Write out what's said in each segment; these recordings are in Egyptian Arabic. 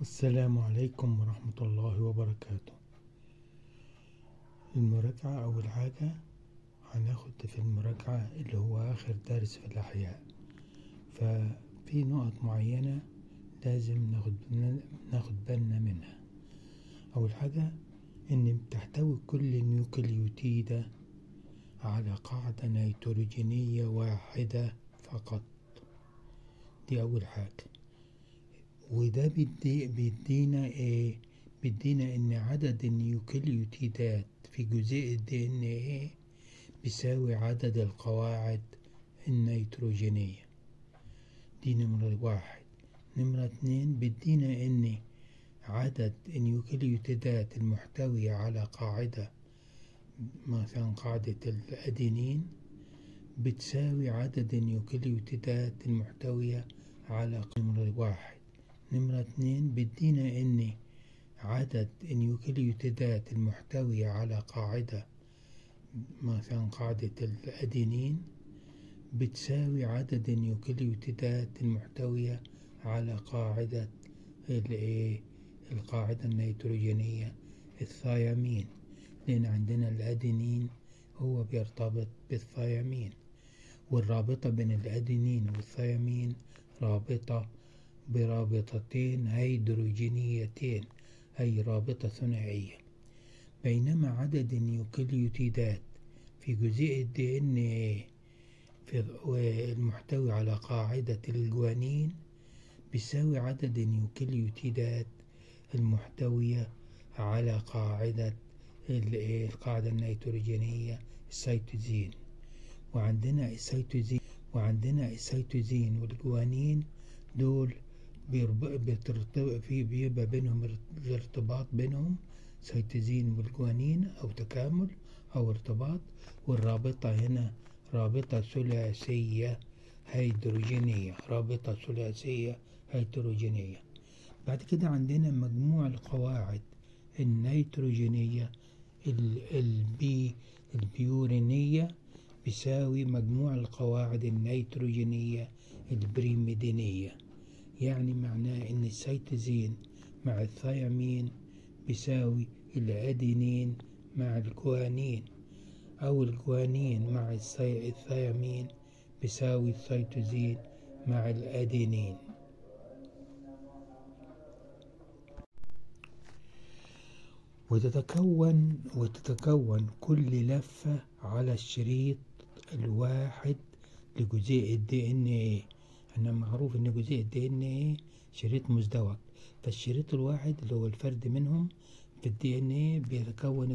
السلام عليكم ورحمة الله وبركاته المراجعة أول حاجة هناخد في المراجعة اللي هو آخر درس في الأحياء ففي نقط معينة لازم ناخد ناخد بالنا منها أول حاجة إن تحتوي كل نيوكليوتيدة على قاعدة نيتروجينية واحدة فقط دي أول حاجة وده بيدي بيدينا ايه بيدينا ان عدد النيوكليوتيدات في جزيء الدي ان ايه بيساوي عدد القواعد النيتروجينية دي نمرة واحد نمرة اتنين بيدينا ان عدد النيوكليوتيدات المحتوية على قاعدة مثلا قاعدة الأدينين بتساوي عدد النيوكليوتيدات المحتوية على نمرة واحد نمرة اتنين بيدينا ان عدد النيوكليوتيدات المحتوية على قاعدة مثلا قاعدة الأدينين بتساوي عدد النيوكليوتيدات المحتوية على قاعدة الايه القاعدة النيتروجينية الثيامين لأن عندنا الأدينين هو بيرتبط بالثيامين والرابطة بين الأدينين والثيامين رابطة برابطتين هيدروجينيتين أي رابطة ثنائية بينما عدد النيوكليوتيدات في جزيء الدي ان ايه المحتوي على قاعدة الجوانين بيساوي عدد النيوكليوتيدات المحتوية على قاعدة القاعدة النيتروجينية السيتوزين وعندنا السيتوزين وعندنا السيتوزين والجوانين دول في بيبقى بينهم ارتباط بينهم سيتوزين والجوانين أو تكامل أو ارتباط والرابطة هنا رابطة ثلاثية هيدروجينية رابطة ثلاثية هيدروجينية بعد كده عندنا مجموع القواعد النيتروجينية البي البيورينية بيساوي مجموع القواعد النيتروجينية البريميدينية يعني معناه ان السيتوزين مع الثيامين بيساوي الادينين مع الجوانين او الجوانين مع الثيامين بيساوي السيتوزين مع الادينين وتتكون وتتكون كل لفة على الشريط الواحد لجزيء الدي ان ايه احنا معروف ان جزيء الدي ان ايه شريط مزدوج فالشريط الواحد اللي هو الفرد منهم في الدي ان ايه بيتكون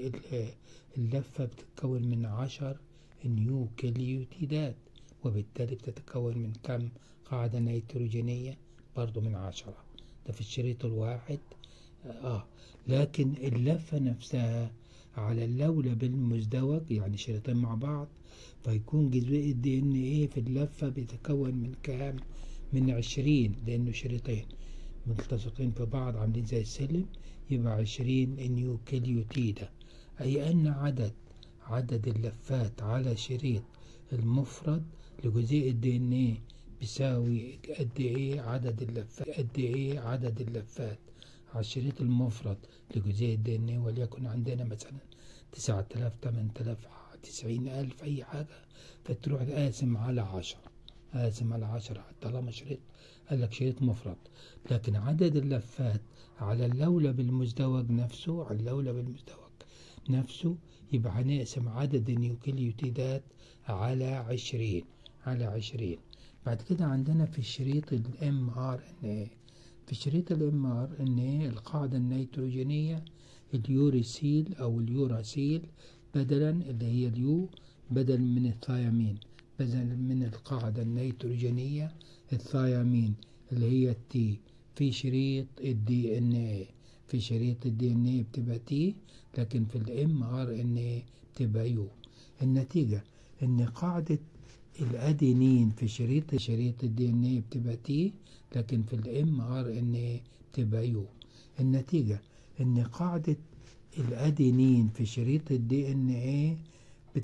اللفة بتتكون من عشر نيوكليوتيدات وبالتالي بتتكون من كم قاعدة نيتروجينية برضو من عشرة ده في الشريط الواحد اه لكن اللفة نفسها على اللولب المزدوج يعني شريطين مع بعض فيكون جزء الدي ان ايه في اللفة بيتكون من كام من عشرين لانه شريطين ملتصقين في بعض عاملين زي السلم يبقى عشرين نيوكليوتيدة اي ان عدد عدد اللفات على شريط المفرد لجزيء الدي ان ايه بيساوي قد ايه عدد اللفات قد ايه عدد اللفات على الشريط المفرد لجزيء الدي ان ايه وليكن عندنا مثلا تسعة آلاف تمن آلاف تسعين ألف أي حاجة فتروح قاسم على عشرة قاسم على عشرة طالما شريط قال لك شريط مفرد لكن عدد اللفات على اللولب المزدوج نفسه على اللولب المزدوج نفسه يبقى هنقسم عدد النيوكليوتيدات على عشرين على عشرين بعد كده عندنا في الشريط الام ار ان ايه في شريط الام ار ان ايه القاعدة النيتروجينية اليوريسيل او اليوراسيل بدلا اللي هي اليو بدل من الثيامين بدل من القاعدة النيتروجينية الثيامين اللي هي التي في شريط الدي ان ايه في شريط الدي ان ايه بتبقى تي لكن في الام ار ان ايه بتبقى يو النتيجة ان قاعدة الادينين في شريط شريط الدي ان ايه بتبقى تي لكن في الام ار ان ايه بتبقى يو النتيجة ان قاعدة الادينين في شريط الدي ان ايه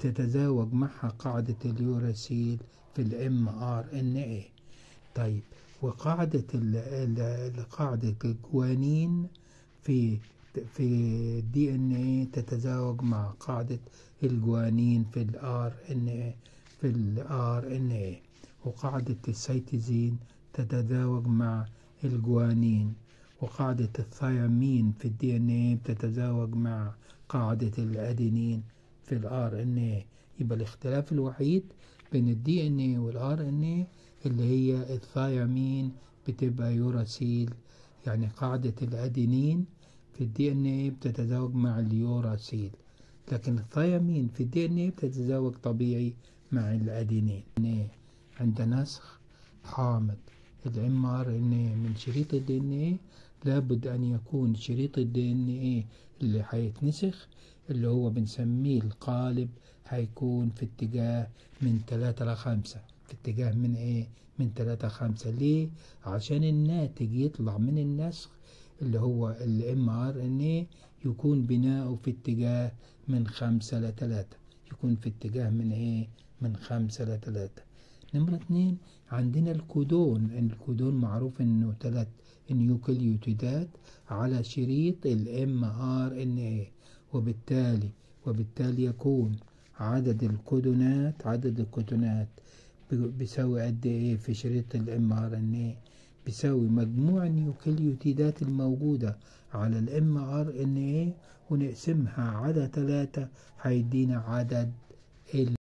بتتزاوج معها قاعدة اليوراسيل في الام ار ان ايه طيب وقاعدة ال- ال- قاعدة الجوانين في في الدي ان ايه تتزاوج مع قاعدة الجوانين في الار ان ايه في الار ان ايه وقاعدة السيتوزين تتزاوج مع الجوانين وقاعدة الثيامين في الدي ان ايه بتتزاوج مع قاعدة الادينين في الار ان ايه يبقى الاختلاف الوحيد بين الدي ان ايه والار ان ايه اللي هي الثيامين بتبقى يوراسيل يعني قاعدة الادينين في الدي ان ايه بتتزاوج مع اليوراسيل لكن الثيامين في الدي ان ايه بتتزاوج طبيعي مع الادينين عند نسخ حامض الام ار ان ايه من شريط الدي ان ايه لابد ان يكون شريط الدي ان ايه اللي هيتنسخ اللي هو بنسميه القالب هيكون في اتجاه من تلاتة لخمسة في اتجاه من ايه من تلاتة خمسة ليه عشان الناتج يطلع من النسخ اللي هو الام ار ان ايه يكون بناؤه في اتجاه من خمسة لتلاتة يكون في اتجاه من ايه من خمسة لتلاتة نمرة اتنين عندنا الكودون الكودون معروف انه تلات نيوكليوتيدات على شريط الام ار ان ايه وبالتالي وبالتالي يكون عدد الكودونات عدد الكودونات بيساوي قد ايه في شريط الام ار ان ايه بيساوي مجموع النيوكليوتيدات الموجودة على الام ار ان ايه ونقسمها على تلاتة هيدينا عدد